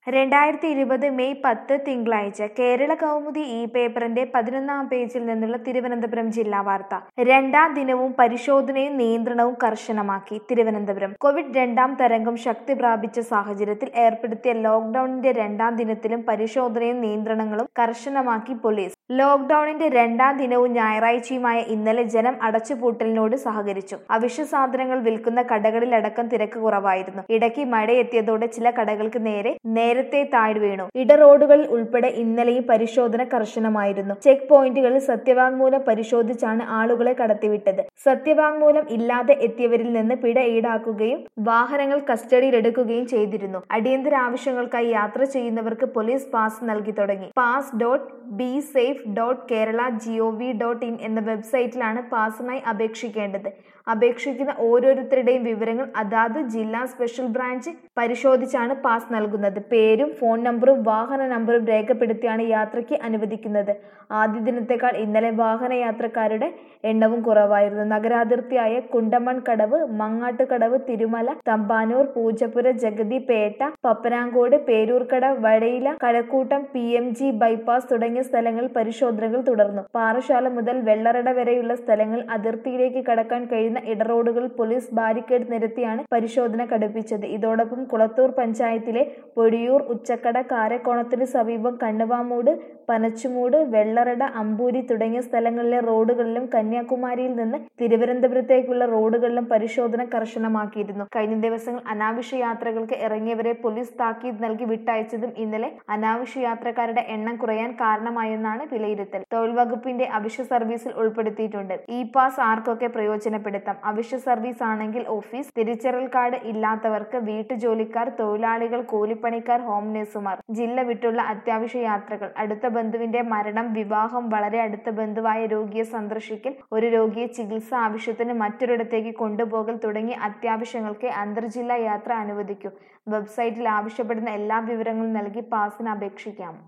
രണ്ടായിരത്തി ഇരുപത് മെയ് പത്ത് തിങ്കളാഴ്ച കേരള കൗമുദി ഈ പേപ്പറിന്റെ പതിനൊന്നാം പേജിൽ നിന്നുള്ള തിരുവനന്തപുരം ജില്ലാ വാർത്ത രണ്ടാം ദിനവും പരിശോധനയും നിയന്ത്രണവും കർശനമാക്കി തിരുവനന്തപുരം കോവിഡ് രണ്ടാം തരംഗം ശക്തി പ്രാപിച്ച സാഹചര്യത്തിൽ ഏർപ്പെടുത്തിയ ലോക്ഡൌണിന്റെ രണ്ടാം ദിനത്തിലും പരിശോധനയും നിയന്ത്രണങ്ങളും കർശനമാക്കി പോലീസ് ലോക്ഡൌണിന്റെ രണ്ടാം ദിനവും ഞായറാഴ്ചയുമായ ഇന്നലെ ജനം അടച്ചുപൂട്ടലിനോട് സഹകരിച്ചു അവശ്യ സാധനങ്ങൾ വിൽക്കുന്ന കടകളിലടക്കം തിരക്ക് കുറവായിരുന്നു ഇടയ്ക്ക് മഴയെത്തിയതോടെ ചില കടകൾക്ക് നേരെ നേരത്തെ താഴ് വീണു ഇടറോഡുകളിൽ ഉൾപ്പെടെ ഇന്നലെയും പരിശോധന കർശനമായിരുന്നു ചെക്ക് പോയിന്റുകളിൽ സത്യവാങ്മൂലം പരിശോധിച്ചാണ് ആളുകളെ കടത്തിവിട്ടത് സത്യവാങ്മൂലം ഇല്ലാതെ എത്തിയവരിൽ നിന്ന് പിഴ ഈടാക്കുകയും വാഹനങ്ങൾ കസ്റ്റഡിയിലെടുക്കുകയും ചെയ്തിരുന്നു അടിയന്തര ആവശ്യങ്ങൾക്കായി യാത്ര ചെയ്യുന്നവർക്ക് പോലീസ് പാസ് നൽകി തുടങ്ങി pass dot B safe dot Kerala G O V dot in എന്ന വെബ്സൈറ്റിലാണ് പാസിനായി അപേക്ഷിക്കേണ്ടത് അപേക്ഷിക്കുന്ന ഓരോരുത്തരുടെയും വിവരങ്ങൾ അതാത് ജില്ലാ സ്പെഷ്യൽ ബ്രാഞ്ച് പരിശോധിച്ചാണ് പാസ് നൽകുന്നത് പേരും ഫോൺ നമ്പറും വാഹന നമ്പറും രേഖപ്പെടുത്തിയാണ് യാത്രയ്ക്ക് അനുവദിക്കുന്നത് ആദ്യ ദിനത്തേക്കാൾ ഇന്നലെ വാഹനയാത്രക്കാരുടെ എണ്ണവും കുറവായിരുന്നു നഗരാതിർത്തിയായ Kundamankadavu Mangattukadavu Thirumala Thampanoor Poojappura Jagathy Petta Pappanamcode Peroorkada Vadayila Kazhakkoottam P M G bypass തുടങ്ങിയ സ്ഥലങ്ങളിൽ പരിശോധനകൾ തുടർന്നു പാറശാല മുതൽ വെള്ളറട വരെയുള്ള സ്ഥലങ്ങൾ അതിർത്തിയിലേക്ക് കടക്കാൻ കഴിയുന്ന ഇടറോഡുകളിൽ പോലീസ് ബാരിക്കേഡ് നിരത്തിയാണ് പരിശോധന കടുപ്പിച്ചത് ഇതോടൊപ്പം കുളത്തൂർ പഞ്ചായത്തിലെ പൊടിയൂർ ഉച്ചക്കട കാരക്കോണത്തിന് സമീപം കണ്ണുവാമൂട് പനച്ചുമൂട് വെള്ളറട അമ്പൂരി തുടങ്ങിയ സ്ഥലങ്ങളിലെ റോഡുകളിലും കന്യാകുമാരിയിൽ നിന്ന് തിരുവനന്തപുരത്തേക്കുള്ള റോഡുകളിലും പരിശോധന കർശനമാക്കിയിരുന്നു കഴിഞ്ഞ ദിവസങ്ങൾ അനാവശ്യ യാത്രകൾക്ക് ഇറങ്ങിയവരെ പോലീസ് താക്കീത് നൽകി വിട്ടയച്ചതും ഇന്നലെ അനാവശ്യ യാത്രക്കാരുടെ എണ്ണം കുറയാൻ കാരണമായെന്നാണ് വിലയിരുത്തൽ തൊഴിൽ വകുപ്പിന്റെ അവശ്യ സർവീസിൽ ഉൾപ്പെടുത്തിയിട്ടുണ്ട് ഇ പാസ് ആർക്കൊക്കെ പ്രയോജനപ്പെടുത്താം അവശ്യ സർവീസ് ആണെങ്കിൽ ഓഫീസ് തിരിച്ചറിയൽ കാർഡ് ഇല്ലാത്തവർക്ക് വീട്ടുജോലിക്കാർ തൊഴിലാളികൾ കൂലിപ്പണിക്കാർ ഹോം നഴ്സുമാർ ജില്ല വിട്ടുള്ള അത്യാവശ്യ യാത്രകൾ അടുത്ത ബന്ധുവിന്റെ മരണം വിവാഹം വളരെ അടുത്ത ബന്ധുവായ രോഗിയെ സന്ദർശിക്കൽ ഒരു രോഗിയെ ചികിത്സ ആവശ്യത്തിന് മറ്റൊരിടത്തേക്ക് കൊണ്ടുപോകൽ തുടങ്ങിയ അത്യാവശ്യങ്ങൾക്ക് അന്തർജില്ലാ യാത്ര അനുവദിക്കൂ വെബ്സൈറ്റിൽ ആവശ്യപ്പെടുന്ന എല്ലാ വിവരങ്ങളും നൽകി പാസിന് അപേക്ഷിക്കാം